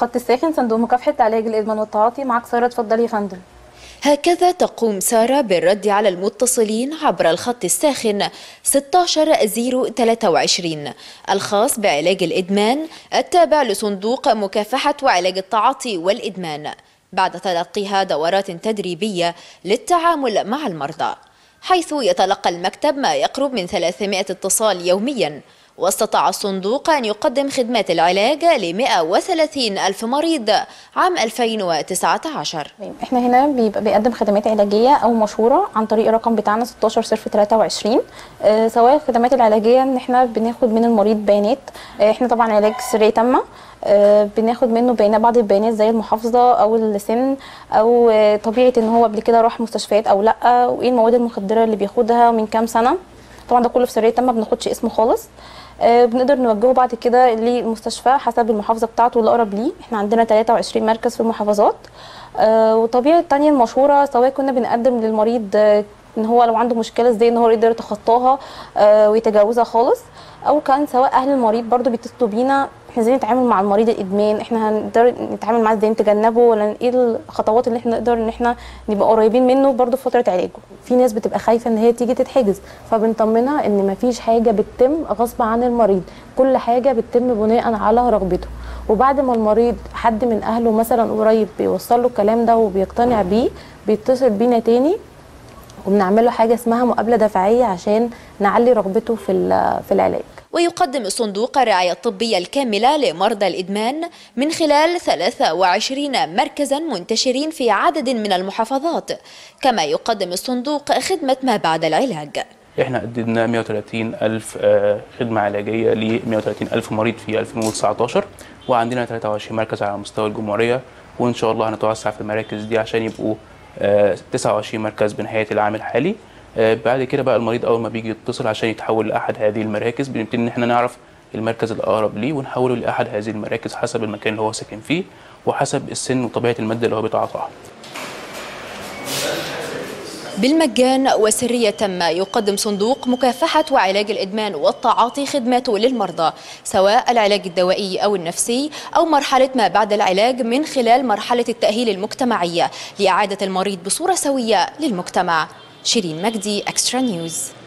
الخط الساخن صندوق مكافحة علاج الإدمان والتعاطي معك سارة اتفضلي يا فندم هكذا تقوم سارة بالرد على المتصلين عبر الخط الساخن 16023 الخاص بعلاج الإدمان التابع لصندوق مكافحة وعلاج التعاطي والإدمان بعد تلقيها دورات تدريبية للتعامل مع المرضى حيث يتلقى المكتب ما يقرب من 300 اتصال يومياً واستطاع الصندوق أن يقدم خدمات العلاج ل 130 ألف مريض عام 2019 احنا هنا بيبقى بيقدم خدمات علاجية أو مشهورة عن طريق الرقم بتاعنا 16023 أه سواء الخدمات العلاجية ان احنا بناخد من المريض بيانات أه احنا طبعا علاج سرية تامة أه بناخد منه بيانات بعض البيانات زي المحافظة أو السن أو أه طبيعة ان هو قبل كده راح مستشفيات أو لأ وإيه المواد المخدرة اللي بياخدها ومن كام سنة طبعا ده كله في سرية تامة ما بناخدش اسمه خالص آه بنقدر نوجهه بعد كده للمستشفى حسب المحافظه بتاعته اللي اقرب ليه احنا عندنا 23 مركز في المحافظات آه وطبيعه التانية المشهوره سواء كنا بنقدم للمريض آه ان هو لو عنده مشكله ازاي ان هو يقدر يتخطاها ويتجاوزها خالص او كان سواء اهل المريض برضو بيتصلوا بينا احنا ازاي نتعامل مع المريض الادمان احنا هنقدر نتعامل معاه ازاي نتجنبه ولا ايه الخطوات اللي احنا نقدر ان احنا نبقى قريبين منه برضو في فتره علاجه في ناس بتبقى خايفه ان هي تيجي تتحجز فبنطمنها ان مفيش حاجه بتتم غصب عن المريض كل حاجه بتتم بناء على رغبته وبعد ما المريض حد من اهله مثلا قريب بيوصل له الكلام ده وبيقتنع بيه بيتصل بينا تاني وبنعمل له حاجه اسمها مقابله دفاعيه عشان نعلي رغبته في في العلاج ويقدم الصندوق الرعاية الطبية الكاملة لمرضى الإدمان من خلال 23 مركزا منتشرين في عدد من المحافظات كما يقدم الصندوق خدمة ما بعد العلاج احنا قدمنا 130 ألف خدمة علاجية ل 130 ألف مريض في 2019 وعندنا 23 مركز على مستوى الجمهورية وإن شاء الله هنتوسع في المراكز دي عشان يبقوا 29 مركز بنهاية العام الحالي بعد كده بقى المريض اول ما بيجي يتصل عشان يتحول لاحد هذه المراكز بنبتدي ان احنا نعرف المركز الاقرب ليه ونحوله لاحد هذه المراكز حسب المكان اللي هو ساكن فيه وحسب السن وطبيعه الماده اللي هو بيتعاطاها بالمجان وسرية ما يقدم صندوق مكافحة وعلاج الإدمان والتعاطي خدماته للمرضى سواء العلاج الدوائي أو النفسي أو مرحلة ما بعد العلاج من خلال مرحلة التأهيل المجتمعية لإعادة المريض بصورة سوية للمجتمع شيرين مجدي اكسترا نيوز